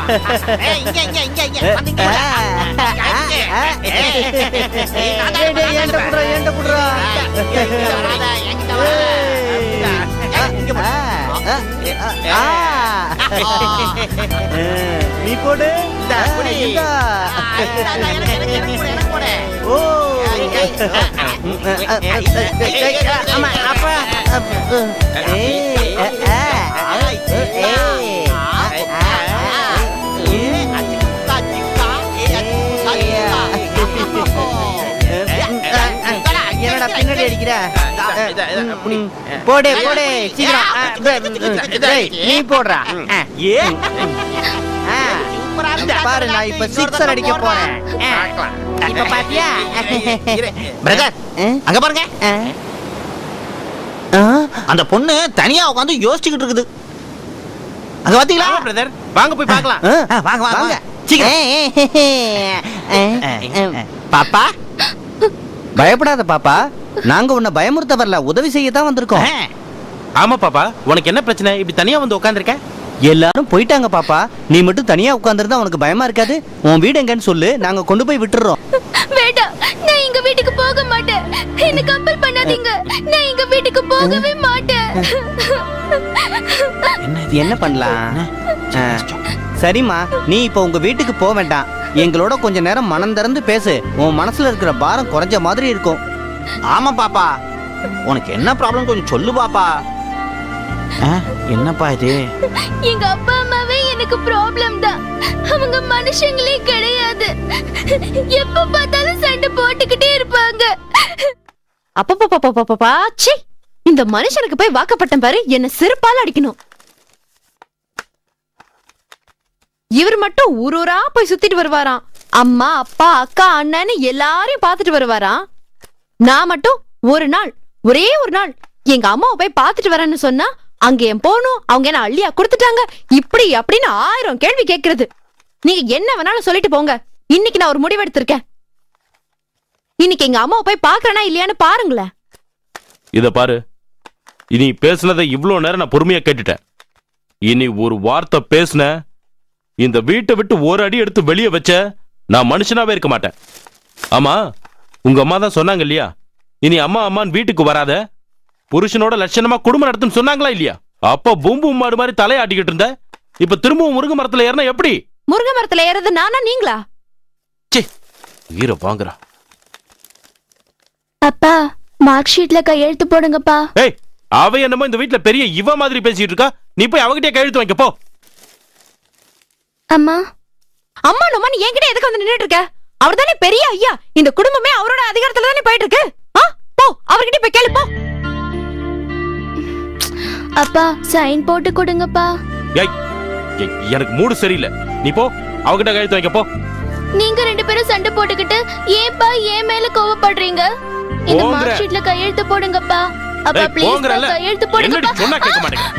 ஏய், இங்க இங்க இங்க இங்க வந்து இங்க வா. இங்க, இங்க. ஏய், நான் தான் டேய், டேய், என்கிட்ட குடுறா, என்கிட்ட குடுறா. இங்க, இங்க வராத, என்கிட்ட வராத. ஏய், இங்க ஆ, போடு. ஆ, ஆ. நீ போடு இந்தா, ஆ, குடி. இந்தா. ஆ, இந்தா, இந்தா, எனக்கு, எனக்கு, எனக்கு போடு, எனக்கு போடு. ஓ ஏய், ஏய், ஏய், ஏய், ஏய், ஏய், ஆமா அப்பா ஏய், ஆ, ஆ. ஏய், ஏய். ஆ, ஏய், அச்சிக்கா, அச்சிக்கா, ஏய், அச்சிக்கா, அச்சிக்கா. என்னடா பின்னாடி அடிக்கிற இதா, இதா, இதா, புடி. ம். போடு போடு சீக்கிரம் ஆ, இதா, டேய், நீ போடுறா ஆ, ஏ ஆ. சூப்பரா இந்த பாரு நான் இப்ப சிக்ஸர் அடிக்க போறேன் ஆ. இப்ப பாத்தியா பிரதர் ஆ? அங்க பாருங்க ஆ. ஆ? அந்த பொண்ணு தனியா உட்காந்து யோசிச்சுக்கிட்டு இருக்குது அங்க பாத்தீங்களா பிரதர் வாங்க போய் பார்க்கலாம் ஆ, ஆ, வாங்க வாங்க வாங்க. வாங்க சீக்கிரம் ஆ, ஆ. பாப்பா பயப்படாத பாப்பா நாங்க உன்னை பயமுறுத்த வரல உதவி செய்ய தான் வந்திருக்கோம் ஆ, ஆமா பாப்பா உனக்கு என்ன பிரச்சனை இப்படி தனியா வந்து உட்காந்துருக்க எல்லாரும் போயிட்டாங்க பாப்பா நீ மட்டும் தனியா உட்கார்ந்திருந்தா உனக்கு பயமா இருக்காது உன் வீடு எங்கன்னு சொல்லு நாங்க கொண்டு போய் விட்டுறோம் வேண்டாம் நான் எங்க வீட்டுக்கு போக மாட்டேன் என்ன கம்பல் பண்ணாதீங்க நான் எங்க வீட்டுக்கு போகவே மாட்டேன் என்ன பண்ணலாம் ஆ, சரிம்மா நீ இப்ப உங்க வீட்டுக்கு போக வேண்டாம் எங்களோட கொஞ்ச நேரம் மனம் திறந்து பேசு உன் மனசுல இருக்கிற பாரம் குறைஞ்ச மாதிரி இருக்கும் ஆமா பாப்பா உனக்கு என்ன ப்ராப்ளம் கொஞ்சம் சொல்லு பாப்பா ஆ, என்னப்பா இது எங்க அப்பா அம்மாவே எனக்கு ப்ராப்ளம் தான் அவங்க மனுஷங்களே கிடையாது எப்ப பார்த்தாலும் சண்டை போட்டுக்கிட்டே இருப்பாங்க அப்பப்பப்பப்பப்பப்பா ச்சீ இந்த மனுஷனுக்கு போய் வாக்கப்பட்டம் பாரு என்ன செருப்பால அடிக்கணும் இவர் மட்டும் ஊர் ஊரா போய் சுத்திட்டு வருவாராம் அம்மா அப்பா அக்கா அண்ணன்னு எல்லாரையும் பார்த்துட்டு வருவாராம் நான் மட்டும் ஒரு நாள் ஒரே ஒரு நாள் எங்க அம்மாவை போய் பார்த்துட்டு வரேன்னு சொன்னா அங்க என் போகணும் அவங்க என்ன அள்ளியா கொடுத்துட்டாங்க இப்படி அப்படின்னு ஆயிரம் கேள்வி கேட்கறது நீங்க என்ன வேணாலும் சொல்லிட்டு போங்க இன்னைக்கு நான் ஒரு முடிவு எடுத்திருக்கேன் இன்னைக்கு எங்க அம்மாவை போய் பாக்குறேனா இல்லையான்னு பாருங்களேன் இத பாரு இனி பேசுனதை இவ்ளோ நேரம் நான் பொறுமையா கேட்டுட்டேன் இனி ஒரு வார்த்தை பேசுன இந்த வீட்டை விட்டு ஒரு அடி எடுத்து வெளியே வச்ச நான் மனுஷனாவே இருக்க மாட்டேன் ஆமா உங்க அம்மா தான் சொன்னாங்க இல்லையா இனி அம்மா அம்மான்னு வீட்டுக்கு வராத புருஷனோட லட்சணமா குடும்பம் நடத்துன்னு சொன்னாங்களா இல்லையா அப்ப பூம்பு மாடு மாதிரி தலையாட்டிக்கிட்டு இருந்த இப்ப திரும்பவும் முருங்கை மரத்துல ஏறினா எப்படி முருங்கை மரத்துல ஏறது நானா நீங்களா ச்சே ஈர வாங்குறா அப்பா மார்க் ஷீட்ல கையெழுத்து போடுங்கப்பா ஏய் அவ என்னமோ இந்த வீட்ல பெரிய இவ மாதிரி பேசிட்டு இருக்கா நீ போய் அவகிட்டே கையெழுத்து வாங்கிக்க போ அம்மா அம்மா நம்ம நீ என்கிட்ட எதுக்கு வந்து நின்னுட்டு இருக்க அவர் தானே பெரிய ஐயா இந்த குடும்பமே அவரோட அதிகாரத்துல தானே போயிட்டு இருக்கு ஆ போ அவர்கிட்ட போய் கேளு போ அப்பா சைன் போட்டு கொடுங்கப்பா ஏய் ஏய், எனக்கு மூடு சரியில்லை நீ போ அவகிட்ட கையெழுத்து வாங்கிக்க போ நீங்க ரெண்டு பேரும் சண்டை போட்டுக்கிட்டு ஏன்பா ஏன் மேல கோவப்படுறீங்க இந்த போங்கற. மார்க் ஷீட்ல கையெழுத்து போடுங்கப்பா அப்பா ஏய், ப்ளீஸ் போங்கறல்ல. கையெழுத்து என்னடி போடுங்கப்பா சொன்னா கேட்க மாட்டேங்க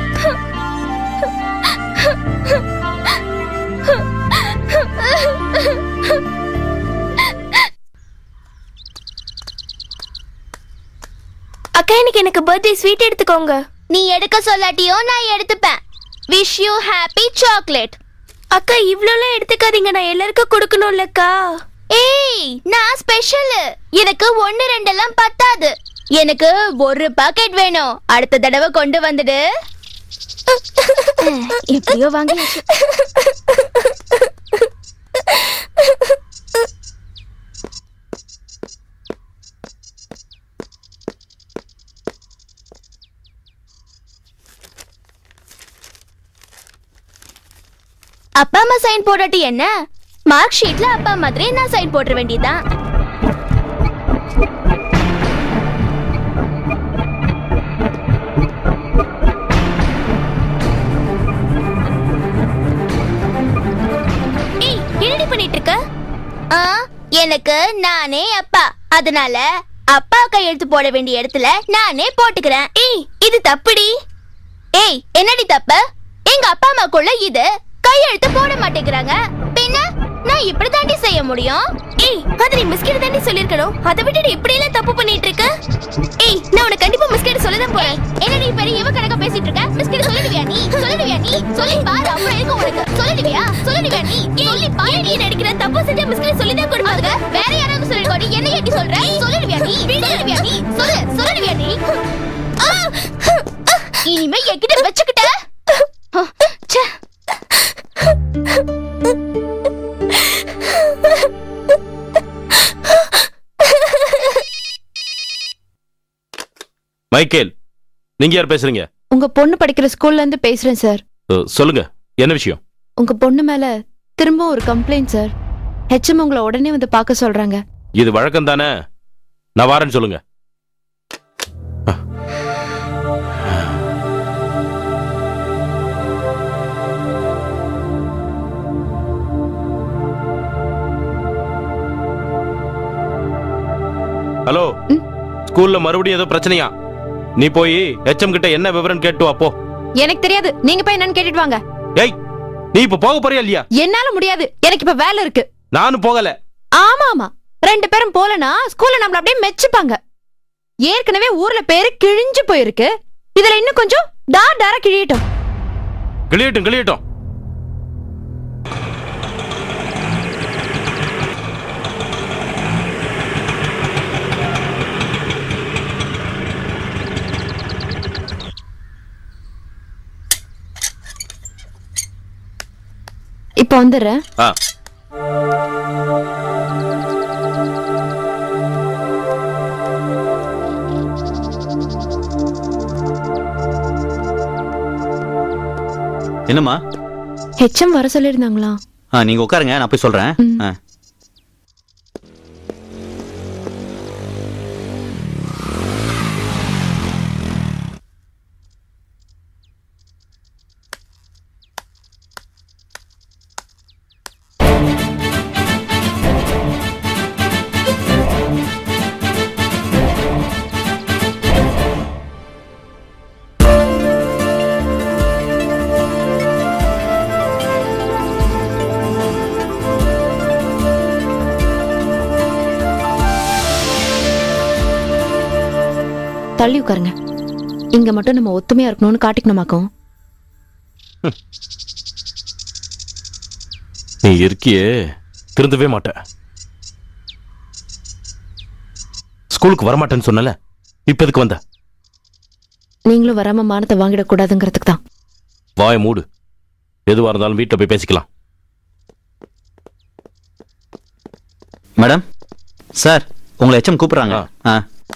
அக்கா இன்னைக்கு எனக்கு பர்த்டே ஸ்வீட் எடுத்துக்கோங்க நீ எடுக்க சொல்லாட்டியோ நான் எடுத்துப்பேன் விஷ் யூ ஹாப்பி சாக்லேட் அக்கா இவ்ளோலாம் எடுத்துக்காதீங்க நான் எல்லாருக்கும் கொடுக்கணும்லக்கா ஏய் நான் ஸ்பெஷல் எனக்கு ஒன்னு ரெண்டெல்லாம் பத்தாது எனக்கு ஒரு பாக்கெட் வேணும் அடுத்த தடவை கொண்டு வந்துடு எப்படியோ வாங்கி அப்பா அம்மா சைன் போடாட்டி என்ன மார்க் ஷீட்ல அப்பா மாதிரி நான் சைன் போட்டுற வேண்டியதுதான் ஏய் என்னடி பண்ணிட்டு இருக்க ஆ எனக்கு நானே அப்பா அதனால அப்பா கையெழுத்து போட வேண்டிய இடத்துல நானே போட்டுக்கிறேன் ஏய் இது தப்புடி ஏய் என்னடி தப்பு எங்க அப்பா அம்மாக்குள்ள இது கையெழுத்து போட மாட்டேங்கிறாங்க பின்ன நான் இப்படி தாண்டி செய்ய முடியும் ஏய் அது நீ மிஸ்கிட்ட தாண்டி சொல்லிருக்கணும் அதை விட்டுட்டு இப்படி எல்லாம் தப்பு பண்ணிட்டு இருக்க ஏய் நான் உனக்கு கண்டிப்பா மிஸ்கிட்ட சொல்லதான் போறேன் என்ன நீ பெரிய இவ கணக்கா பேசிட்டு இருக்க மிஸ்கிட்ட சொல்லிடுவியா நீ சொல்லிடுவியா நீ சொல்லி பாரு அப்புறம் எதுக்கு உனக்கு சொல்லிடு சொல்லிடுவியா சொல்லிடுவியா நீ சொல்லி பாரு நீ நடிக்கிற தப்பு செஞ்ச மிஸ்டர் சொல்லி தான் கொடுப்பாங்க வேற யாராவது சொல்லிடுவா நீ என்ன ஏட்டி சொல்ற சொல்லிடுவியா நீ சொல்லிடுவியா நீ சொல்லு சொல்லிடுவியா நீ ஆ! இனிமே என்கிட்ட வச்சுக்கிட்ட ச்சே. மைக்கேல் நீங்க யார் பேசுறீங்க உங்க பொண்ணு படிக்கிற ஸ்கூல்ல இருந்து பேசுறேன் சார் அஹ், சொல்லுங்க என்ன விஷயம் உங்க பொண்ணு மேல திரும்ப ஒரு கம்ப்ளைண்ட் சார் ஹெச்எம் உங்களை உடனே வந்து பார்க்க சொல்றாங்க இது வழக்கம் தானே நான் வாரேன்னு சொல்லுங்க ஹலோ ம்? ஸ்கூல்ல மறுபடியும் ஏதோ பிரச்சனையா நீ போய் ஹெச்எம் கிட்ட என்ன விவரம் கேட்டு வா போ எனக்கு தெரியாது நீங்க போய் என்னன்னு கேட்டுட்டு வாங்க ஏய் நீ இப்ப போக போறியா இல்லையா என்னால முடியாது எனக்கு இப்ப வேலை இருக்கு நானும் போகல ஆமா ஆமா ரெண்டு பேரும் போலனா ஸ்கூல்ல நம்மள அப்படியே மெச்சுப்பாங்க ஏற்கனவே ஊர்ல பேரு கிழிஞ்சு போயிருக்கு இதுல இன்னும் கொஞ்சம் டார் டாரா கிழியட்டும் கிளியட்டும் கிளியட்டும் இப்ப வந்துடுறேன் ஆ என்னம்மா ஹெச்எம் வர சொல்லியிருந்தாங்களா ஆ நீங்க உட்காருங்க நான் போய் சொல்றேன் ம். ஆ. தள்ளி உட்காருங்க இங்க மட்டும் நம்ம ஒத்துமையா இருக்கணும்னு காட்டிக்கணுமாக்கும் நீ இருக்கியே திருந்தவே மாட்ட ஸ்கூலுக்கு வரமாட்டேன்னு சொன்னல இப்ப எதுக்கு வந்த நீங்களும் வராம மானத்தை வாங்கிடக்கூடாதுங்கிறதுக்கு தான் வாய மூடு எதுவா இருந்தாலும் வீட்டுல போய் பேசிக்கலாம் மேடம் சார் உங்களை எச்எம் கூப்பிடுறாங்க ஆ. ஆ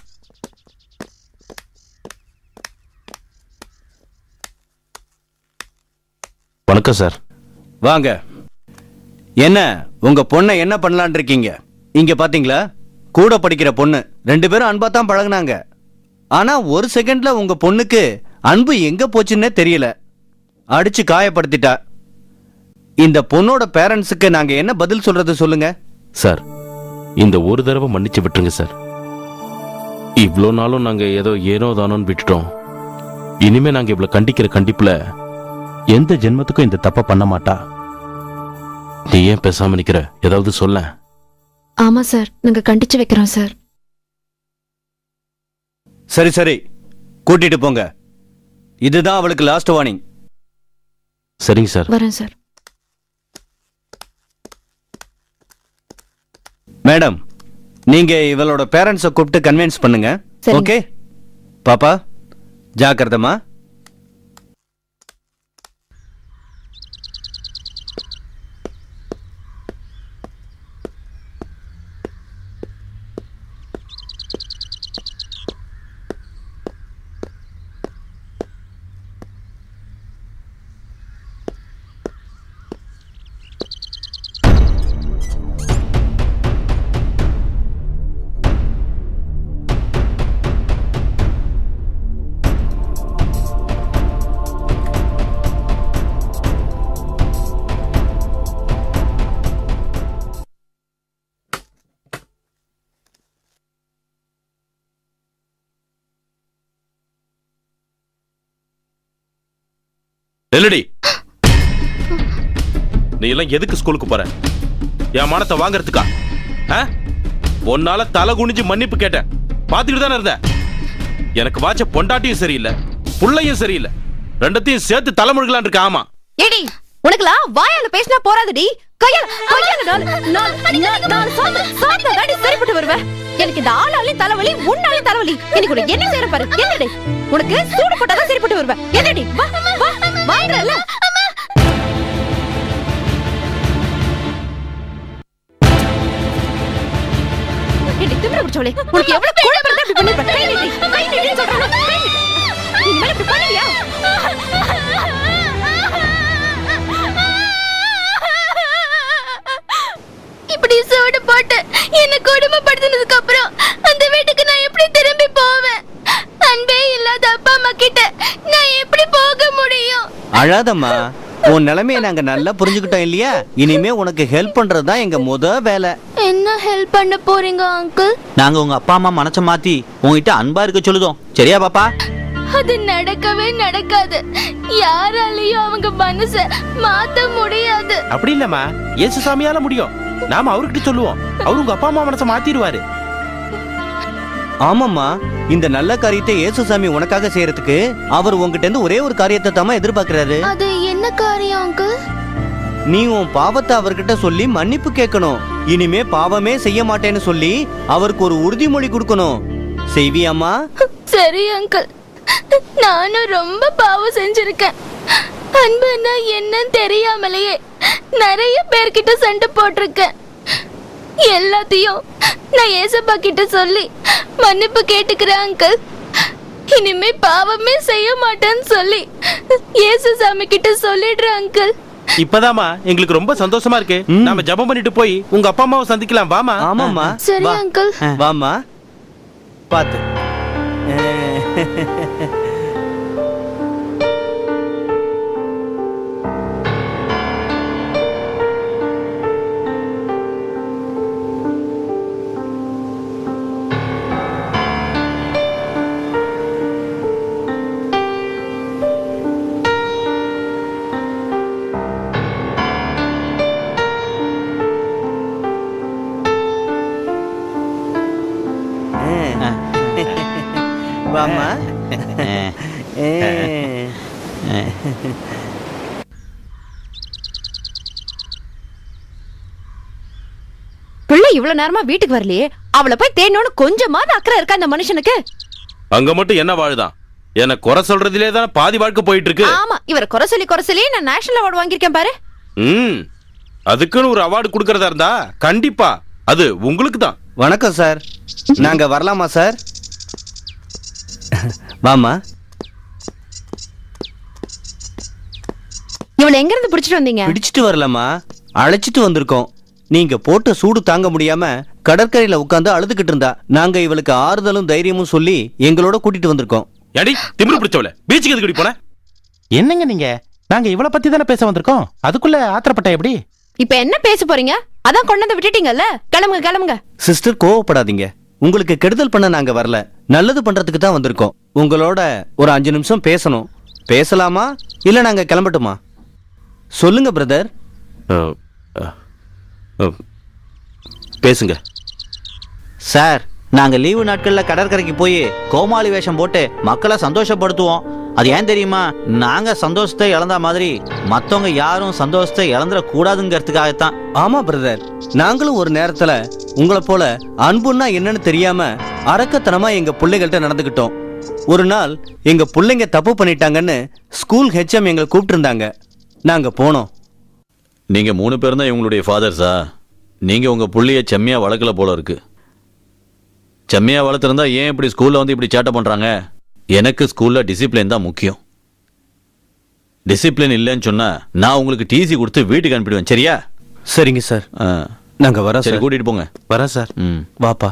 வணக்கம் சார் வாங்க என்ன உங்க பொண்ணை என்ன பண்ணலான் இருக்கீங்க இங்க பாத்தீங்களா கூட படிக்கிற பொண்ணு ரெண்டு பேரும் அன்பா தான் பழகுனாங்க ஆனா ஒரு செகண்ட்ல உங்க பொண்ணுக்கு அன்பு எங்க போச்சுன்னே தெரியல அடிச்சு காயப்படுத்திட்டா இந்த பொண்ணோட பேரண்ட்ஸுக்கு நாங்க என்ன பதில் சொல்றது சொல்லுங்க சார் இந்த ஒரு தடவை மன்னிச்சு விட்டுருங்க சார் இவ்வளோ நாளும் நாங்க ஏதோ ஏனோ தானோன்னு விட்டுட்டோம் இனிமே நாங்க இவ்வளவு கண்டிக்கிற கண்டிப்புல எந்த ஜென்மத்துக்கும் இந்த தப்பை பண்ண மாட்டா நீ ஏன் பேசாம நிக்கிற ஏதாவது சொல்ல ஆமா சார் நாங்க கண்டிச்சு வைக்கிறோம் சார் சரி சரி கூட்டிட்டு போங்க இதுதான் அவளுக்கு லாஸ்ட் வார்னிங் சரிங்க சார் வரேன் சார் மேடம் நீங்க இவளோட பேரண்ட்ஸை கூப்பிட்டு கன்வின்ஸ் பண்ணுங்க சரிங்க. ஓகே பாப்பா ஜாக்கிரதமா நெல்லடி நீ எல்லாம் எதுக்கு ஸ்கூலுக்கு போற என் மானத்தை வாங்குறதுக்கா ஆ? உன்னால தலை குனிஞ்சு மன்னிப்பு கேட்டேன் பாத்துக்கிட்டு தானே இருந்த எனக்கு வாச்ச பொண்டாட்டியும் சரியில்லை புள்ளையும் சரியில்லை ரெண்டத்தையும் சேர்த்து தலைமுழுகலான் இருக்க ஆமா ஏடி உனக்குலாம் வாயால பேசினா போறாதடி கையால கையால நாலு நாலு நாலு நாலு சாப்பிட சாப்பிட தாடி சரிப்பட்டு வருவ எனக்கு இந்த ஆளாலையும் தலைவலி உன்னாலையும் தலைவலி எனக்கு உனக்கு என்ன செய்யற பாரு என்னடி உனக்கு சூடு போட்டாதான் சரிப்பட்டு வருவ என்னடி வா வா வாங்கறல ஏடி திமிர பிடிச்சவளே உனக்கு எவ்வளவு குழப்பம் இருந்தா இப்படி பண்ணிருப்ப கை நீட்டி கை நீட்டி சொல்றேன் கை நீட்டு நீ இனிமேல் இப்படி பண்ணுவியா இப்படி சூடு போட்டு என்ன கொடுமைப்படுத்தினதுக்கு அப்புறம் அந்த வீட்டுக்கு நான் எப்படி திரும்பி போவேன் அன்பே இல்லாத அப்பா அம்மா கிட்ட நான் எப்படி போக முடியும் அழாதம்மா உன் நிலைமையை நாங்க நல்லா புரிஞ்சுக்கிட்டோம் இல்லையா இனிமே உனக்கு ஹெல்ப் பண்றது தான் எங்க முத வேலை என்ன ஹெல்ப் பண்ண போறீங்க அங்கிள் நாங்க உங்க அப்பா அம்மா மனச மாத்தி உங்ககிட்ட அன்பா இருக்க சொல்லுதோம் சரியா பாப்பா அது நடக்கவே நடக்காது யாராலையும் அவங்க மனச மாத்த முடியாது அப்படி இல்லம்மா இயேசு சாமியால முடியும் நாம அவர்கிட்ட சொல்லுவோம் அவரு உங்க அப்பா அம்மா மனசை மாத்திடுவாரு ஆமாம்மா இந்த நல்ல காரியத்தை இயேசுசாமி உனக்காக செய்யறதுக்கு அவர் உன்கிட்ட இருந்து ஒரே ஒரு காரியத்தை தாமா எதிர்பார்க்கறாரு அது என்ன காரியம் அங்கிள் நீ உன் பாவத்தை அவர்கிட்ட சொல்லி மன்னிப்பு கேட்கணும் இனிமே பாவமே செய்ய மாட்டேன்னு சொல்லி அவருக்கு ஒரு உறுதிமொழி கொடுக்கணும் செய்வியாம்மா சரி அங்கிள் நானும் ரொம்ப பாவம் செஞ்சிருக்கேன் அன்புன்னா என்னன்னு தெரியாமலேயே நிறைய பேர்கிட்ட சண்டை போட்டிருக்கேன் எல்லாத்தையும் நான் ஏசப்பா கிட்ட சொல்லி மன்னிப்பு கேட்டுக்கிறேன் அங்கிள் இனிமே பாவமே செய்ய மாட்டேன்னு சொல்லி ஏசு சாமி கிட்ட சொல்லிடுறேன் அங்கிள் இப்பதாம்மா எங்களுக்கு ரொம்ப சந்தோஷமா இருக்கு ம். நாம ஜெபம் பண்ணிட்டு போய் உங்க அப்பா அம்மாவை சந்திக்கலாம் வாமா ஆமாம்மா சரி வா. அங்கிள் வாம்மா பாத்து வாம்மா பிள்ளை இவ்வளவு நேரமா வீட்டுக்கு வரலையே அவளை போய் தேடணும்னு கொஞ்சமாவது அக்கறை இருக்கா அந்த மனுஷனுக்கு அங்க மட்டும் என்ன வாழுதான் என்ன குறை சொல்றதுலே தான் பாதி வாழ்க்கை போயிட்டு இருக்கு ஆமா இவரை குறை சொல்லி குறை சொல்லி நான் நேஷனல் அவார்டு வாங்கியிருக்கேன் பாரு ம் அதுக்குன்னு ஒரு அவார்டு கொடுக்கறதா இருந்தா கண்டிப்பா அது உங்களுக்கு தான் வணக்கம் சார் நாங்க வரலாமா சார் வாம்மா இவளை எங்க இருந்து பிடிச்சிட்டு வந்தீங்க பிடிச்சிட்டு வரலம்மா அழைச்சிட்டு வந்திருக்கோம் நீங்க போட்ட சூடு தாங்க முடியாம கடற்கரையில உட்கார்ந்து அழுதுகிட்டு இருந்தா நாங்க இவளுக்கு ஆறுதலும் தைரியமும் சொல்லி எங்களோட கூட்டிட்டு வந்திருக்கோம் எடி திமிரு பிடிச்சவள பீச்சுக்கு எதுக்கு போன என்னங்க நீங்க நாங்க இவள பத்தி தானே பேச வந்திருக்கோம் அதுக்குள்ள ஆத்திரப்பட்ட எப்படி இப்ப என்ன பேச போறீங்க அதான் கொண்டு வந்து விட்டுட்டீங்கல்ல கிளம்புங்க கிளம்புங்க சிஸ்டர் கோவப்படாதீங்க உங்களுக்கு கெடுதல் பண்ண நாங்க வரல நல்லது பண்றதுக்கு தான் வந்திருக்கோம் உங்களோட ஒரு அஞ்சு நிமிஷம் பேசணும் பேசலாமா இல்ல நாங்க கிளம்பட்டுமா சொல்லுங்க பிரதர் அஹ், அஹ், அஹ், பேசுங்க சார் நாங்க லீவு நாட்கள்ல கடற்கரைக்கு போய் கோமாளி வேஷம் போட்டு மக்களை சந்தோஷப்படுத்துவோம் அது ஏன் தெரியுமா நாங்க சந்தோஷத்தை இழந்த மாதிரி மத்தவங்க யாரும் சந்தோஷத்தை இழந்துட கூடாதுங்கிறதுக்காகத்தான் ஆமா பிரதர் நாங்களும் ஒரு நேரத்துல உங்களை போல அன்புன்னா என்னன்னு தெரியாம அரக்கத்தனமா எங்க பிள்ளைகள்ட்ட நடந்துக்கிட்டோம் ஒரு நாள் எங்க பிள்ளைங்க தப்பு பண்ணிட்டாங்கன்னு ஸ்கூல் ஹெச்எம் எங்களை கூப்பிட்டு இருந்தாங்க நாங்க போனோம் நீங்க மூணு பேரும் தான் இவங்களுடைய ஃபாதர்ஸா நீங்க உங்க புள்ளைய செம்மையா வளர்க்கல போல இருக்கு செம்மையா வளர்த்துருந்தா ஏன் இப்படி ஸ்கூல்ல வந்து இப்படி சேட்டை பண்றாங்க எனக்கு ஸ்கூல்ல டிசிப்ளின் தான் முக்கியம் டிசிப்ளின் இல்லைன்னு சொன்னா நான் உங்களுக்கு டிசி கொடுத்து வீட்டுக்கு அனுப்பிடுவேன் சரியா சரிங்க சார் ஆ. நாங்க வரோம் சரி சார் கூட்டிட்டு போங்க வரேன் சார் ம் வாப்பா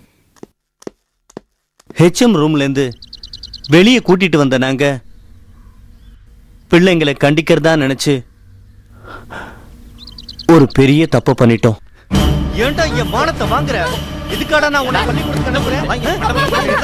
ஹெச்எம் ரூம்ல இருந்து வெளியே கூட்டிட்டு வந்த நாங்க பிள்ளைங்களை கண்டிக்கிறதா நினைச்சு ஒரு பெரிய தப்பு பண்ணிட்டோம் ஏன்டா என் மானத்தை வாங்குற இதுக்காடா நான் உன்னை பள்ளி கொடுத்து அனுப்புறேன்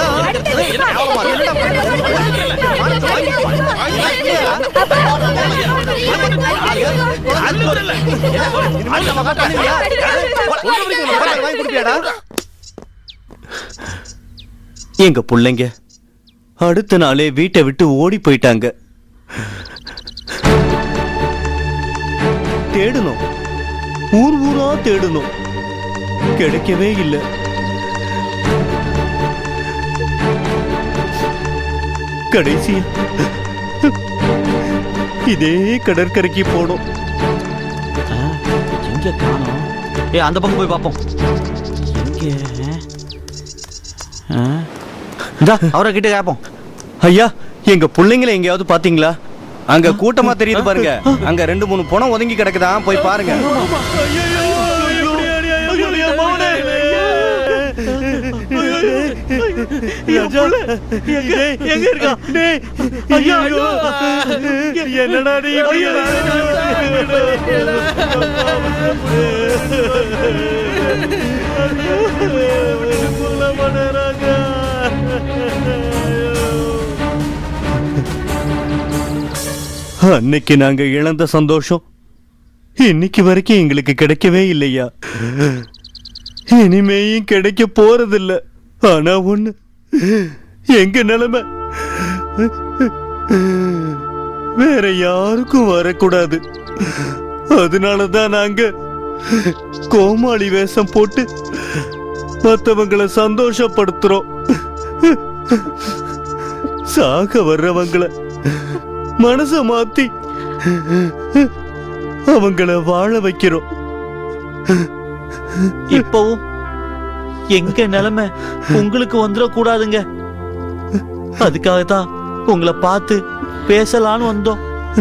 எங்க புள்ளைங்க அடுத்த நாளே வீட்டை விட்டு ஓடி போயிட்டாங்க தேடணும் ஊர் ஊரா தேடணும் கிடைக்கவே இல்லை கடைசி இதே கடற்கரைக்கு போனோம் எங்க காணோம் ஏ அந்த பக்கம் போய் பார்ப்போம் எங்க ஆ? இந்தா அவரை கிட்ட கேட்போம் ஐயா எங்க பிள்ளைங்களை எங்கேயாவது பாத்தீங்களா அங்க கூட்டமா தெரியுது பாருங்க அங்க ரெண்டு மூணு பணம் ஒதுங்கி கிடக்குதான் போய் பாருங்க எங்க இருக்கான் என்னடா நீ அன்னைக்கு நாங்க இழந்த சந்தோஷம் இன்னைக்கு வரைக்கும் எங்களுக்கு கிடைக்கவே இல்லையா இனிமேயும் கிடைக்க போறதில்ல ஆனா ஒண்ணு எங்க நிலைமை வேற யாருக்கும் வரக்கூடாது அதனாலதான் நாங்க கோமாளி வேஷம் போட்டு மத்தவங்களை சந்தோஷப்படுத்துறோம் சாக வர்றவங்கள மனச மாத்தி அவங்கள வாழ வைக்கிறோம் இப்பவும் எங்க நிலைமை உங்களுக்கு வந்துடக்கூடாதுங்க அதுக்காகத்தான் உங்களை பார்த்து பேசலான்னு வந்தோம்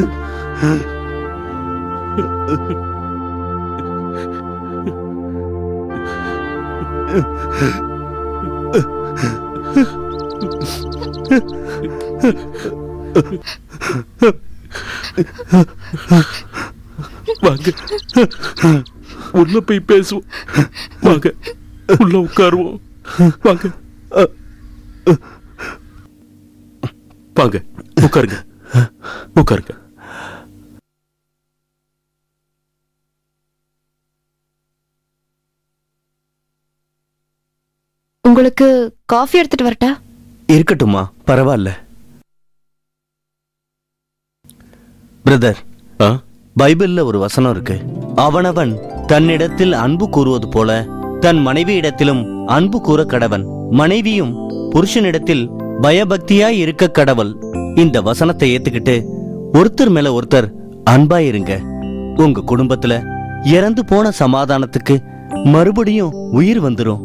வாங்க உள்ள போய் பேசுவோம் வாங்க உள்ள உட்காருவோம் வாங்க வாங்க உட்காருங்க உட்காருங்க உங்களுக்கு காஃபி எடுத்துட்டு வரட்டா இருக்கட்டுமா பரவாயில்ல பிரதர் ஆ? பைபிள்ல ஒரு வசனம் இருக்கு அவனவன் தன்னிடத்தில் அன்பு கூறுவது போல தன் மனைவியிடத்திலும் அன்பு கூற கடவன் மனைவியும் புருஷனிடத்தில் பயபக்தியாய் இருக்க கடவள் இந்த வசனத்தை ஏத்துக்கிட்டு ஒருத்தர் மேல ஒருத்தர் அன்பாயிருங்க உங்க குடும்பத்துல இறந்து போன சமாதானத்துக்கு மறுபடியும் உயிர் வந்துரும்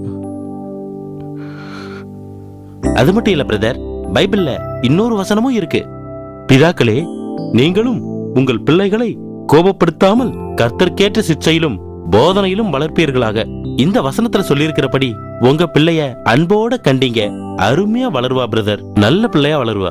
அது மட்டும் இல்ல பிரதர் பைபிள்ல இன்னொரு வசனமும் இருக்கு பிதாக்களே நீங்களும் உங்கள் பிள்ளைகளை கோபப்படுத்தாமல் கர்த்தர்க்கேற்ற சிற்சையிலும் போதனையிலும் வளர்ப்பீர்களாக இந்த வசனத்துல சொல்லியிருக்கிறபடி உங்க பிள்ளைய அன்போட கண்டீங்க அருமையா வளருவா பிரதர் நல்ல பிள்ளையா வளருவா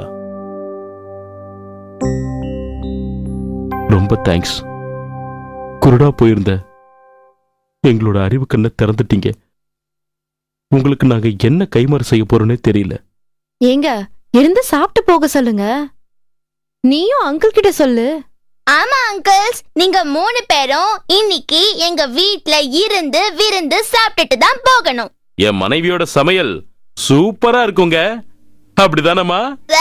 ரொம்ப தேங்க்ஸ் குருடா போயிருந்த எங்களோட அறிவு கண்ணை திறந்துட்டீங்க உங்களுக்கு நாங்க என்ன கைமாறு செய்ய போறோன்னே தெரியல ஏங்க இருந்து சாப்பிட்டு போக சொல்லுங்க நீயும் அங்கிள் கிட்ட சொல்லு ஆமா அங்கிள்ஸ் நீங்க மூணு பேரும் இன்னைக்கு எங்க வீட்ல இருந்து விருந்து சாப்பிட்டுட்டு தான் போகணும் என் மனைவியோட சமையல் சூப்பரா இருக்குங்க அப்படிதானம்மா வே.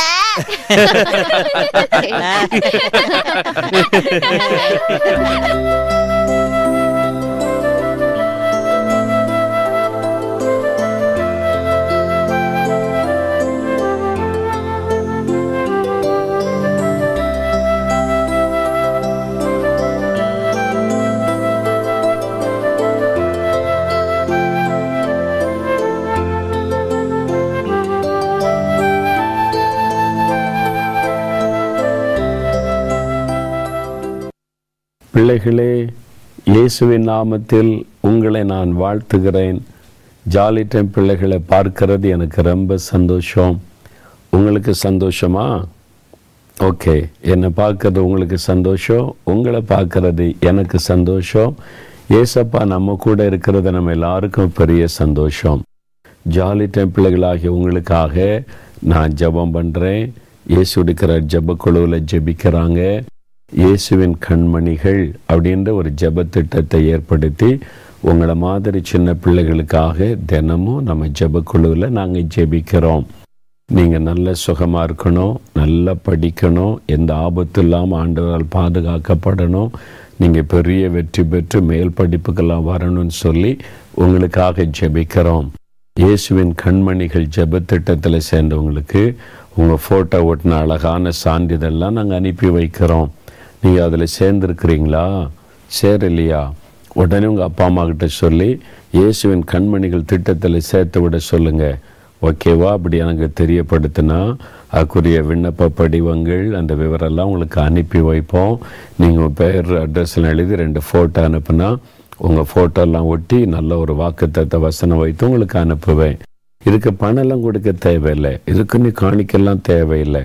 பிள்ளைகளே இயேசுவின் நாமத்தில் உங்களை நான் வாழ்த்துகிறேன் ஜாலி டைம் பிள்ளைகளை பார்க்கிறது எனக்கு ரொம்ப சந்தோஷம் உங்களுக்கு சந்தோஷமா ஓகே என்னை பார்க்கறது உங்களுக்கு சந்தோஷம் உங்களை பார்க்கறது எனக்கு சந்தோஷம் ஏசப்பா நம்ம கூட இருக்கிறது நம்ம எல்லாருக்கும் பெரிய சந்தோஷம் ஜாலி டைம் பிள்ளைகளாகிய உங்களுக்காக நான் ஜெபம் பண்ணுறேன் இயேசு எடுக்கிற ஜெப குழுவில் ஜெபிக்கிறாங்க இயேசுவின் கண்மணிகள் அப்படின்ற ஒரு ஜெப திட்டத்தை ஏற்படுத்தி உங்களை மாதிரி சின்ன பிள்ளைகளுக்காக தினமும் நம்ம ஜெபக்குழுவில் நாங்கள் ஜெபிக்கிறோம் நீங்கள் நல்ல சுகமாக இருக்கணும் நல்லா படிக்கணும் எந்த ஆபத்து இல்லாமல் ஆண்டவரால் பாதுகாக்கப்படணும் நீங்கள் பெரிய வெற்றி பெற்று மேல் படிப்புக்கெல்லாம் வரணும்னு சொல்லி உங்களுக்காக ஜெபிக்கிறோம் இயேசுவின் கண்மணிகள் ஜெபத்திட்டத்தில் சேர்ந்தவங்களுக்கு உங்கள் ஃபோட்டோ ஒட்டின அழகான சான்றிதழ்லாம் நாங்கள் அனுப்பி வைக்கிறோம் நீங்கள் அதில் சேர்ந்துருக்கிறீங்களா சேரலையா உடனே உங்கள் அப்பா அம்மா கிட்ட சொல்லி இயேசுவின் கண்மணிகள் திட்டத்தில் சேர்த்து விட சொல்லுங்கள் ஓகேவா அப்படி எனக்கு தெரியப்படுத்தினா அதுக்குரிய விண்ணப்ப படிவங்கள் அந்த விவரம்லாம் உங்களுக்கு அனுப்பி வைப்போம் நீங்கள் பேர் அட்ரஸ்லாம் எழுதி ரெண்டு ஃபோட்டோ அனுப்புனா உங்கள் ஃபோட்டோலாம் ஒட்டி நல்ல ஒரு வாக்குத்தத்த வசனம் வைத்து உங்களுக்கு அனுப்புவேன் இதுக்கு பணம்லாம் கொடுக்க தேவையில்லை இதுக்குன்னு காணிக்கெல்லாம் தேவையில்லை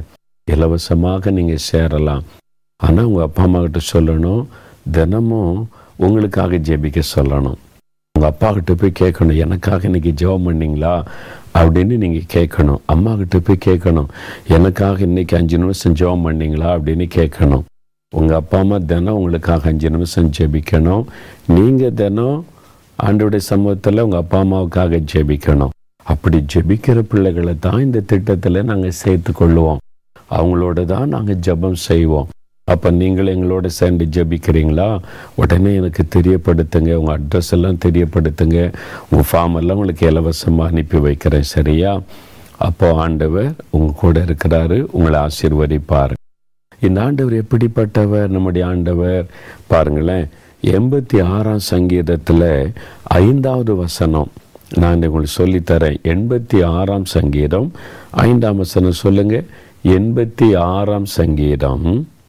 இலவசமாக நீங்கள் சேரலாம் ஆனால் உங்கள் அப்பா அம்மா கிட்ட சொல்லணும் தினமும் உங்களுக்காக ஜெபிக்க சொல்லணும் உங்கள் அப்பா கிட்ட போய் கேட்கணும் எனக்காக இன்னைக்கு ஜெபம் பண்ணீங்களா அப்படின்னு நீங்கள் கேட்கணும் அம்மா கிட்ட போய் கேட்கணும் எனக்காக இன்னைக்கு அஞ்சு நிமிஷம் ஜெபம் பண்ணீங்களா அப்படின்னு கேட்கணும் உங்கள் அப்பா அம்மா தினம் உங்களுக்காக அஞ்சு நிமிஷம் ஜெபிக்கணும் நீங்கள் தினம் ஆண்டோடைய சமூகத்தில் உங்கள் அப்பா அம்மாவுக்காக ஜெபிக்கணும் அப்படி ஜெபிக்கிற பிள்ளைகளை தான் இந்த திட்டத்தில் நாங்கள் சேர்த்து கொள்ளுவோம் அவங்களோட தான் நாங்கள் ஜெபம் செய்வோம் அப்போ நீங்கள் எங்களோட சேர்ந்து ஜெபிக்கிறீங்களா உடனே எனக்கு தெரியப்படுத்துங்க உங்கள் அட்ரஸ் எல்லாம் தெரியப்படுத்துங்க உங்கள் ஃபார்ம் எல்லாம் உங்களுக்கு இலவசமாக அனுப்பி வைக்கிறேன் சரியா அப்போ ஆண்டவர் உங்கள் கூட இருக்கிறாரு உங்களை ஆசீர்வதிப்பார் இந்த ஆண்டவர் எப்படிப்பட்டவர் நம்முடைய ஆண்டவர் பாருங்களேன் எண்பத்தி ஆறாம் சங்கீதத்தில் ஐந்தாவது வசனம் நான் உங்களுக்கு சொல்லித்தரேன் எண்பத்தி ஆறாம் சங்கீதம் ஐந்தாம் வசனம் சொல்லுங்க எண்பத்தி ஆறாம் சங்கீதம்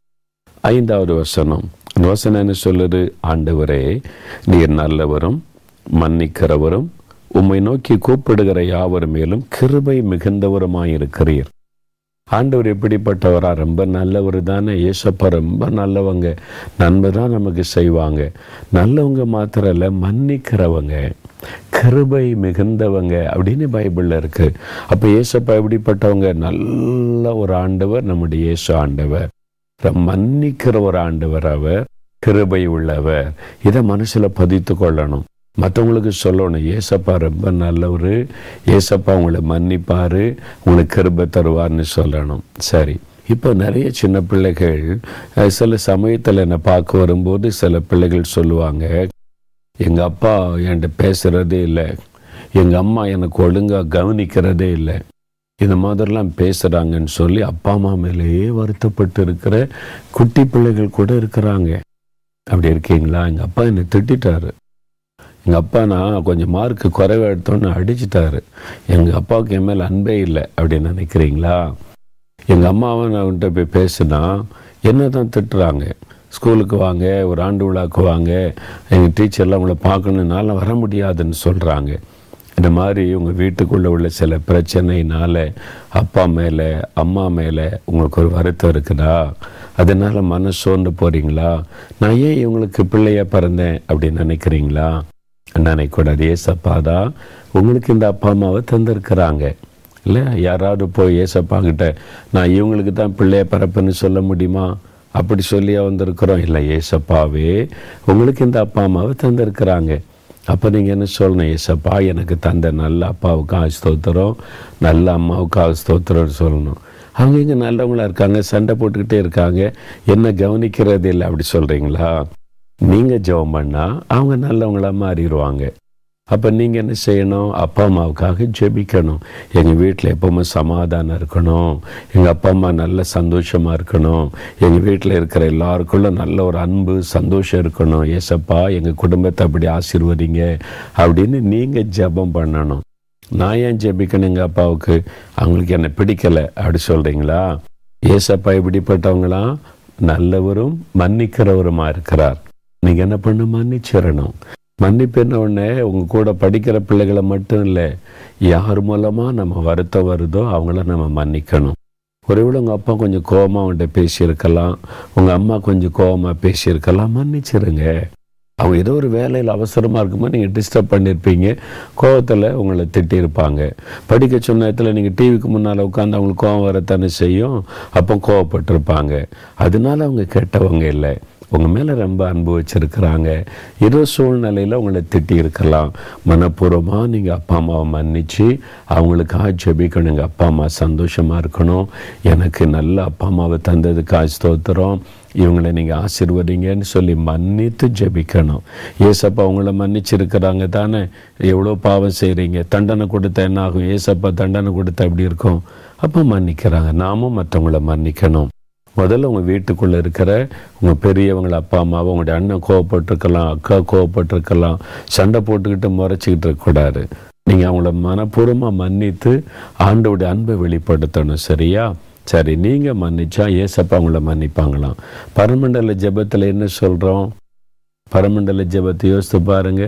ஐந்தாவது வசனம் அந்த வசனம் என்ன சொல்லுது ஆண்டவரே நீர் நல்லவரும் மன்னிக்கிறவரும் உம்மை நோக்கி கூப்பிடுகிற யாவர் மேலும் கிருபை மிகுந்தவருமாயிருக்கிறீர் ஆண்டவர் எப்படிப்பட்டவரா ரொம்ப நல்லவர் தானே ஏசப்பா ரொம்ப நல்லவங்க நன்மை தான் நமக்கு செய்வாங்க நல்லவங்க மாத்திரம் இல்லை மன்னிக்கிறவங்க கிருபை மிகுந்தவங்க அப்படின்னு பைபிளில் இருக்கு அப்போ ஏசப்பா எப்படிப்பட்டவங்க நல்ல ஒரு ஆண்டவர் நம்முடைய இயேசு ஆண்டவர் ரொம்ப மன்னிக்கிற ஒரு ஆண்டவர் அவர் கிருபை உள்ளவர் இதை மனசில் பதித்து கொள்ளணும் மற்றவங்களுக்கு சொல்லணும் ஏசப்பா ரொம்ப நல்லவர் ஏசப்பா உங்களை மன்னிப்பார் உங்களுக்கு கிருபை தருவார்னு சொல்லணும் சரி இப்போ நிறைய சின்ன பிள்ளைகள் அஹ், சில சமயத்தில் என்னை பார்க்க வரும்போது சில பிள்ளைகள் சொல்லுவாங்க எங்கள் அப்பா என்கிட்ட பேசுகிறதே இல்லை எங்கள் அம்மா எனக்கு ஒழுங்காக கவனிக்கிறதே இல்லை இந்த மாதிரிலாம் பேசுகிறாங்கன்னு சொல்லி அப்பா அம்மா மேலேயே வருத்தப்பட்டு இருக்கிற குட்டி பிள்ளைகள் கூட இருக்கிறாங்க அப்படி இருக்கீங்களா எங்கள் அப்பா என்னை திட்டாரு எங்கள் அப்பா நான் கொஞ்சம் மார்க்கு குறைவா எடுத்தோன்னு அடிச்சிட்டாரு எங்கள் அப்பாவுக்கு என் மேலே அன்பே இல்லை அப்படின்னு நினைக்கிறீங்களா எங்கள் அம்மாவை நான் அவன்கிட்ட போய் பேசுனா என்ன தான் திட்டுறாங்க ஸ்கூலுக்கு வாங்க ஒரு ஆண்டு விழாக்கு வாங்க எங்கள் டீச்சர்லாம் உங்களை பார்க்கணுன்னால வர முடியாதுன்னு சொல்கிறாங்க இந்த மாதிரி உங்கள் வீட்டுக்குள்ளே உள்ள சில பிரச்சனையினால அப்பா மேலே அம்மா மேலே உங்களுக்கு ஒரு வருத்தம் இருக்குதா அதனால் மன சோர்ந்து போகிறீங்களா நான் ஏன் இவங்களுக்கு பிள்ளையா பிறந்தேன் அப்படின்னு நினைக்கிறீங்களா நினைக்கூடாது ஏசப்பா தான் உங்களுக்கு இந்த அப்பா அம்மாவை தந்திருக்கிறாங்க இல்லை யாராவது போய் ஏசப்பா கிட்ட நான் இவங்களுக்கு தான் பிள்ளைய பிறப்புன்னு சொல்ல முடியுமா அப்படி சொல்லியா வந்திருக்கிறோம் இல்லை ஏசப்பாவே உங்களுக்கு இந்த அப்பா அம்மாவை தந்திருக்கிறாங்க அப்போ நீங்கள் என்ன சொல்லணும் ஏசப்பா எனக்கு தந்த நல்ல அப்பாவுக்கு ஸ்தோத்திரம் நல்ல அம்மாவுக்கு ஸ்தோத்திரம்னு சொல்லணும் அவங்க இங்கே நல்லவங்களா இருக்காங்க சண்டை போட்டுக்கிட்டே இருக்காங்க என்ன கவனிக்கிறது இல்லை அப்படி சொல்கிறீங்களா நீங்கள் ஜெபம் பண்ணால் அவங்க நல்லவங்களா மாறிடுவாங்க அப்போ நீங்கள் என்ன செய்யணும் அப்பா அம்மாவுக்காக ஜெபிக்கணும் எங்கள் வீட்டில் எப்பவுமே சமாதானம் இருக்கணும் எங்கள் அப்பா அம்மா நல்ல சந்தோஷமாக இருக்கணும் எங்கள் வீட்டில் இருக்கிற எல்லாருக்குள்ள நல்ல ஒரு அன்பு சந்தோஷம் இருக்கணும் ஏசப்பா எங்கள் குடும்பத்தை அப்படி ஆசீர்வதிங்க அப்படின்னு நீங்கள் ஜெபம் பண்ணணும் நான் ஏன் ஜெபிக்கணும் எங்கள் அப்பாவுக்கு அவங்களுக்கு என்னை பிடிக்கலை அப்படி சொல்கிறீங்களா ஏசப்பா இப்படிப்பட்டவங்களா நல்லவரும் மன்னிக்கிறவருமா இருக்கிறார் நீங்கள் என்ன பண்ண மன்னிச்சிடணும் மன்னிப்புன்ன உடனே உங்க கூட படிக்கிற பிள்ளைகளை மட்டும் இல்லை யார் மூலமா நம்ம வருத்தம் வருதோ அவங்கள நம்ம மன்னிக்கணும் ஒருவேளை உங்க அப்பா கொஞ்சம் கோவமா அவன்கிட்ட பேசியிருக்கலாம் உங்க அம்மா கொஞ்சம் கோவமா பேசியிருக்கலாம் மன்னிச்சிருங்க அவங்க ஏதோ ஒரு வேலையில் அவசரமாக இருக்கும்போது நீங்கள் டிஸ்டர்ப் பண்ணியிருப்பீங்க கோவத்தில் உங்களை திட்டியிருப்பாங்க படிக்க சொன்ன இடத்துல நீங்கள் டிவிக்கு முன்னால் உட்காந்து அவங்களுக்கு கோவம் வரத்தானே செய்யும் அப்போ கோவப்பட்டிருப்பாங்க அதனால அவங்க கெட்டவங்க இல்லை உங்கள் மேலே ரொம்ப அன்பு வச்சுருக்கிறாங்க ஏதோ சூழ்நிலையில் உங்களை திட்டி இருக்கலாம் மனப்பூர்வமாக நீங்கள் அப்பா அம்மாவை மன்னிச்சு அவங்களுக்காக ஜெபிக்கணும் அப்பா அம்மா சந்தோஷமாக இருக்கணும் எனக்கு நல்ல அப்பா அம்மாவை தந்ததுக்காக ஸ்தோத்திரம் இவங்களை நீங்கள் ஆசீர்வதிங்கன்னு சொல்லி மன்னித்து ஜெபிக்கணும் ஏசப்பா அவங்கள மன்னிச்சிருக்கிறாங்க தானே எவ்வளோ பாவம் செய்கிறீங்க தண்டனை கொடுத்தா என்ன ஆகும் ஏசப்பா தண்டனை கொடுத்தா எப்படி இருக்கும் அப்போ மன்னிக்கிறாங்க நாமும் மற்றவங்கள மன்னிக்கணும் முதல்ல உங்கள் வீட்டுக்குள்ளே இருக்கிற உங்கள் பெரியவங்களை அப்பா அம்மாவை உங்களுடைய அண்ணன் கோவப்பட்டிருக்கலாம் அக்கா கோவப்பட்டிருக்கலாம் சண்டை போட்டுக்கிட்டு முறைச்சிக்கிட்டு இருக்கக்கூடாது நீங்கள் அவங்கள மனப்பூர்வமாக மன்னித்து ஆண்டோடைய அன்பை வெளிப்படுத்தணும் சரியா சரி நீங்கள் மன்னிச்சா ஏசப்பா அவங்கள மன்னிப்பாங்களாம் பரமண்டல ஜெபத்தில் என்ன சொல்கிறோம் பரமண்டல ஜெபத்தை யோசித்து பாருங்க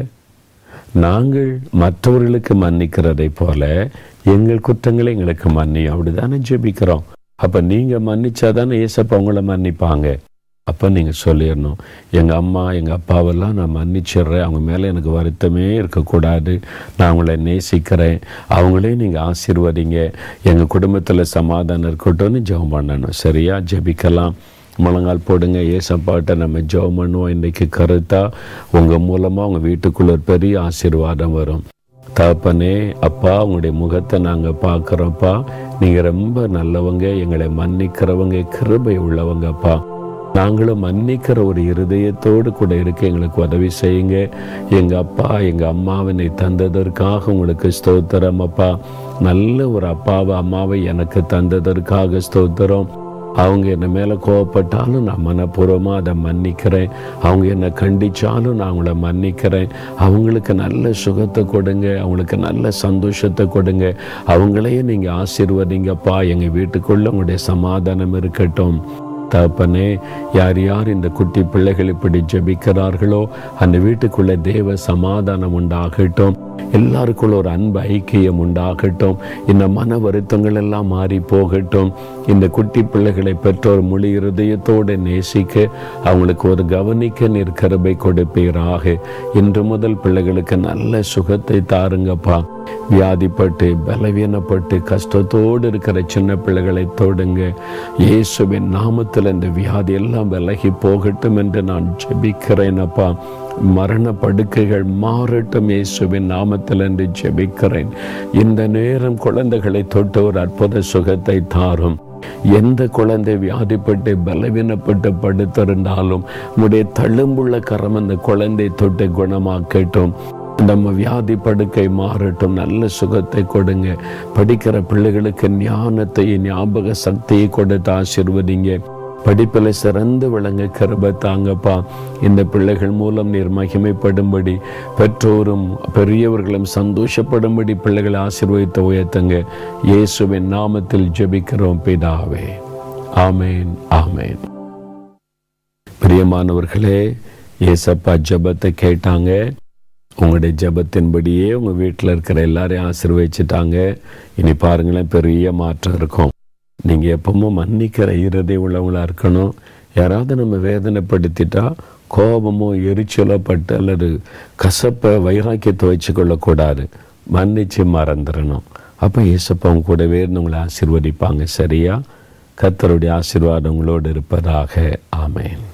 நாங்கள் மற்றவர்களுக்கு மன்னிக்கிறதை போல எங்கள் குற்றங்களை எங்களுக்கு மன்னியும் அப்படிதானே ஜெபிக்கிறோம் அப்போ நீங்கள் மன்னிச்சாதானே ஏசப்பா அவங்கள மன்னிப்பாங்க அப்போ நீங்கள் சொல்லிடணும் எங்கள் அம்மா எங்கள் அப்பாவெல்லாம் நான் மன்னிச்சிடுறேன் அவங்க மேலே எனக்கு வருத்தமே இருக்கக்கூடாது நான் அவங்கள நேசிக்கிறேன் அவங்களையும் நீங்கள் ஆசீர்வதிங்க எங்கள் குடும்பத்தில் சமாதானம் இருக்கட்டும்னு ஜெபம் பண்ணணும் சரியா ஜெபிக்கலாம் முழங்கால் போடுங்க ஏசப்பாட்ட நம்ம ஜெபம் பண்ணுவோம் இன்றைக்கு கருத்தா உங்கள் மூலமாக உங்கள் வீட்டுக்குள்ள ஒரு பெரிய ஆசீர்வாதம் வரும் தகப்பனே அப்பா உங்களுடைய முகத்தை நாங்கள் பார்க்குறோம்ப்பா நீங்கள் ரொம்ப நல்லவங்க எங்களை மன்னிக்கிறவங்க கிருபை உள்ளவங்கப்பா நாங்களும் மன்னிக்கிற ஒரு இருதயத்தோடு கூட இருக்க எங்களுக்கு உதவி செய்யுங்க எங்கள் அப்பா எங்கள் அம்மாவினை தந்ததற்காக உங்களுக்கு ஸ்தோத்திரம் அப்பா நல்ல ஒரு அப்பாவை அம்மாவை எனக்கு தந்ததற்காக ஸ்தோத்திரம் அவங்க என்னை மேலே கோவப்பட்டாலும் நான் மனப்பூர்வமாக அதை மன்னிக்கிறேன் அவங்க என்னை கண்டிச்சாலும் நான் அவங்கள மன்னிக்கிறேன் அவங்களுக்கு நல்ல சுகத்தை கொடுங்க அவங்களுக்கு நல்ல சந்தோஷத்தை கொடுங்க அவங்களையும் நீங்கள் ஆசீர்வதிங்கப்பா எங்கள் வீட்டுக்குள்ளே உங்களுடைய சமாதானம் இருக்கட்டும் தகப்பனே யார் யார் இந்த குட்டி பிள்ளைகள் இப்படி ஜெபிக்கிறார்களோ அந்த வீட்டுக்குள்ளே தேவ சமாதானம் உண்டாகட்டும் எல்லாருக்குள்ள ஒரு அன்பு ஐக்கியம் உண்டாகட்டும் இந்த மன வருத்தங்கள் எல்லாம் மாறி போகட்டும் இந்த குட்டி பிள்ளைகளை பெற்றோர் முழு இருதயத்தோடு நேசிக்க அவங்களுக்கு ஒரு கவனிக்க நீர் கருபை கொடுப்பீராக இன்று முதல் பிள்ளைகளுக்கு நல்ல சுகத்தை தாருங்கப்பா வியாதிப்பட்டு பலவீனப்பட்டு கஷ்டத்தோடு இருக்கிற சின்ன பிள்ளைகளை தொடுங்க இயேசுவின் நாமத்தில் இந்த வியாதி எல்லாம் விலகி போகட்டும் என்று நான் ஜெபிக்கிறேன் அப்பா மரண படுக்கைகள் மாறட்டும் இயேசுவின் நாமத்தில் என்று ஜெபிக்கிறேன் இந்த நேரம் குழந்தைகளை தொட்டு ஒரு அற்புத சுகத்தை தாரும் எந்த குழந்தை வியாதிப்பட்டு பலவீனப்பட்டு படுத்திருந்தாலும் உடைய தழும்புள்ள கரம் அந்த குழந்தை தொட்டு குணமாக்கட்டும் நம்ம வியாதி படுக்கை மாறட்டும் நல்ல சுகத்தை கொடுங்க படிக்கிற பிள்ளைகளுக்கு ஞானத்தை ஞாபக சக்தியை கொடுத்து ஆசிர்வதிங்க படிப்பில் சிறந்து விளங்க கருப தாங்கப்பா இந்த பிள்ளைகள் மூலம் நீர் மகிமைப்படும்படி பெற்றோரும் பெரியவர்களும் சந்தோஷப்படும்படி பிள்ளைகளை ஆசீர்வதித்து உயர்த்துங்க இயேசுவின் நாமத்தில் ஜெபிக்கிறோம் பிதாவே ஆமேன் ஆமேன் பிரியமானவர்களே ஏசப்பா ஜெபத்தை கேட்டாங்க உங்களுடைய ஜெபத்தின்படியே உங்கள் வீட்டில் இருக்கிற எல்லாரையும் ஆசீர்வதிச்சிட்டாங்க இனி பாருங்களேன் பெரிய மாற்றம் இருக்கும் நீங்கள் எப்பவும் மன்னிக்கிற இருதை உள்ளவங்களாக இருக்கணும் யாராவது நம்ம வேதனைப்படுத்திட்டா கோபமோ எரிச்சலோ பட்டு அல்லது கசப்பை வைராக்கியத்தை வச்சு கொள்ளக்கூடாது மன்னிச்சு மறந்துடணும் அப்போ இயேசப்பா அவங்க கூடவே இருந்து உங்களை ஆசீர்வதிப்பாங்க சரியா கத்தருடைய ஆசீர்வாதம் உங்களோடு இருப்பதாக ஆமேன்